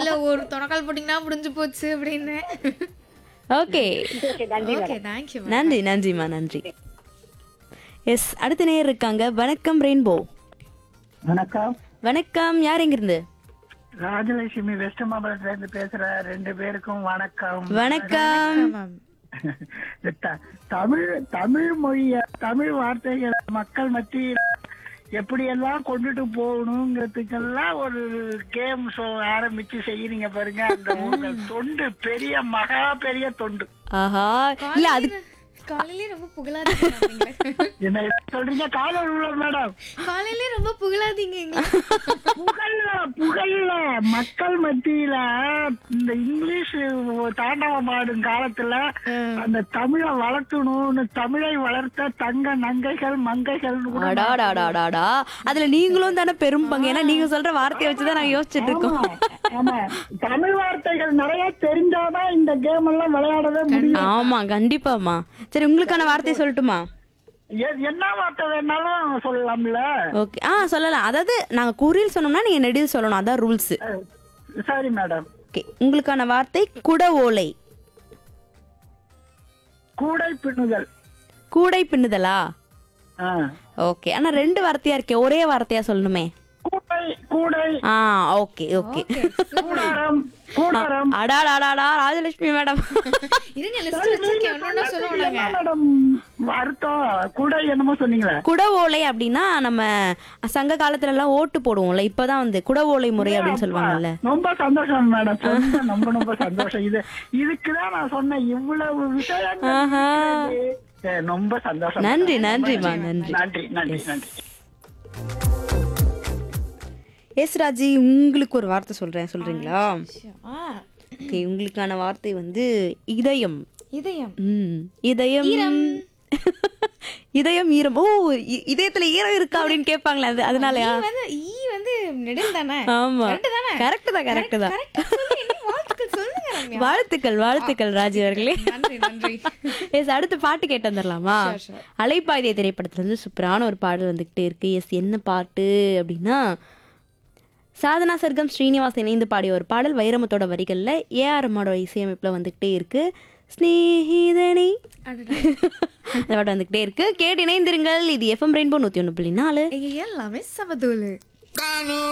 இல்ல ஒரு தொணக்கால் போட்டீங்கன்னா முடிஞ்சு போச்சு அப்படின்னு ஓகே ஓகே நன்றி ஓகே தேங்க்யூ நன்றி நன்றிம்மா நன்றி எஸ் அடுத்த நேயர் இருக்காங்க வணக்கம் ரெயின்போ வணக்கம் வணக்கம் யார் எங்கிருந்து ராஜலட்சுமி வெஸ்ட் மாம்பலத்துல இருந்து பேசுற ரெண்டு பேருக்கும் வணக்கம் வணக்கம் மேம் இந்த த- தமிழ் தமிழ் மொழிய தமிழ் வார்த்தைகளை மக்கள் மத்தியில் எப்படியெல்லாம் கொண்டுட்டு போகணுங்கிறதுக்கெல்லாம் ஒரு கேம் ஷோ ஆரம்பிச்சு செய்யறீங்க பாருங்க அந்த உங்க தொண்டு பெரிய மகா பெரிய தொண்டு ஆஹா இல்ல அது காலையிலே ரொம்ப புகழாதீங்க நீங்க. என்ன சொல்றீங்க காலம் உள்ள மேடம் காலையிலே ரொம்ப புகழாதீங்க எங்களை. புகழ்ல புகழ்ல மக்கள் மத்தியில இந்த இங்கிலீஷ் தாண்டவம் ஆடும் காலத்துல அந்த தமிழை வளர்த்தணும்னு தமிழை வளர்த்த தங்க நங்கைகள் மங்கைகள் அடாடாடாடாடா அதுல நீங்களும் தானே பெரும் பங்கு ஏன்னா நீங்க சொல்ற வார்த்தையை வச்சுதான் நாங்க யோசிச்சுட்டு இருக்கோம் ஆமா தமிழ் வார்த்தைகள் நிறைய தெரிஞ்சாதான் இந்த கேம் எல்லாம் விளையாடவே முடியும் ஆமா கண்டிப்பாமா சரி உங்களுக்கான வார்த்தையை சொல்லட்டுமா எ- என்ன வார்த்தை வேணாலும் சொல்லலாம்ல ஓகே ஆ சொல்லலாம் அதாவது நாங்க குறியில் சொன்னோம்னா நீங்க நெடில் சொல்லணும் அதான் ரூல்ஸ் அஹ், சரி மேடம் ஓகே உங்களுக்கான வார்த்தை குட ஓலை கூடை பின்னுதல் கூடை பின்னுதலா ஆ. ஓகே ஆனா ரெண்டு வார்த்தையா இருக்கே ஒரே வார்த்தையா சொல்லணுமே கூடை கூடை ஆ ஓகே ஓகே கூடாரம் கூடாரம் அடாடாடாடா ராஜலட்சுமி மேடம் இருங்க லிஸ்ட் வச்சிருக்கேன் ஒன்னொன்னா சொல்லுவோம் நாங்க என்ன மேடம் அர்த்தம் கூடை என்னமோ சொன்னீங்களே குட ஓலை அப்படின்னா நம்ம சங்க காலத்துல எல்லாம் ஓட்டு போடுவோம்ல இப்பதான் வந்து குட ஓலை முறை அப்படின்னு சொல்லுவாங்கல்ல ரொம்ப சந்தோஷம் மேடம் ரொம்ப ரொம்ப ரொம்ப சந்தோஷம் இது இதுக்குதான் நான் சொன்னேன் இவ்வளவு விஷயங்கள் ஆஹா. இருக்கிறது. சரி, ரொம்ப சந்தோஷம் நன்றி மேடம். நன்றிமா நன்றி நன்றி நன்றி நன்றி எஸ் ராஜி உங்களுக்கு ஒரு வார்த்தை சொல்றேன் சொல்றீங்களா ஆ, ஓகே உங்களுக்கான வார்த்தை வந்து இதயம் இதயம் ம் இதயம் இதயம் ஈரம் ஓ இ- இதயத்துல ஈரம் இருக்கா அப்படின்னு கேட்பாங்களே அது அதனாலயா ஈ வந்து ஈ வந்து நெடில் தானே ஆமா Correct தானே? கரெக்ட் தான் கரெக்ட் தான் Correct ஆ சொல்லு, இன்னும் வாழ்த்துக்கள் சொல்லுங்க ரம்யா. வாழ்த்துக்கள் வாழ்த்துக்கள் ராஜி அவர்களே நன்றி நன்றி எஸ் அடுத்த பாட்டு கேட்டு வந்துடலாமா Sure, sure. அலைப்பாய்திய திரைப்படத்துல இருந்து சூப்பரான ஒரு பாடல் வந்துகிட்டே இருக்கு எஸ் என்ன பாட்டு அப்படின்னா சாதனா சர்க்கம் ஸ்ரீனிவாஸ் இணைந்து பாடிய ஒரு பாடல் வைரமுத்தோட வரிகள்ல ஏஆர் அம்மாவோட இசையமைப்புல வந்துகிட்டே இருக்கு ஸ்நேகிதனை அடடா. அந்த பாட்டு வந்துகிட்டே இருக்கு கேட்டு இணைந்திருங்கள் இது எஃப்எம் ரெயின்போ நூத்தி ஒன்று புள்ளி நாலு இங்க எல்லாமே சமதூளு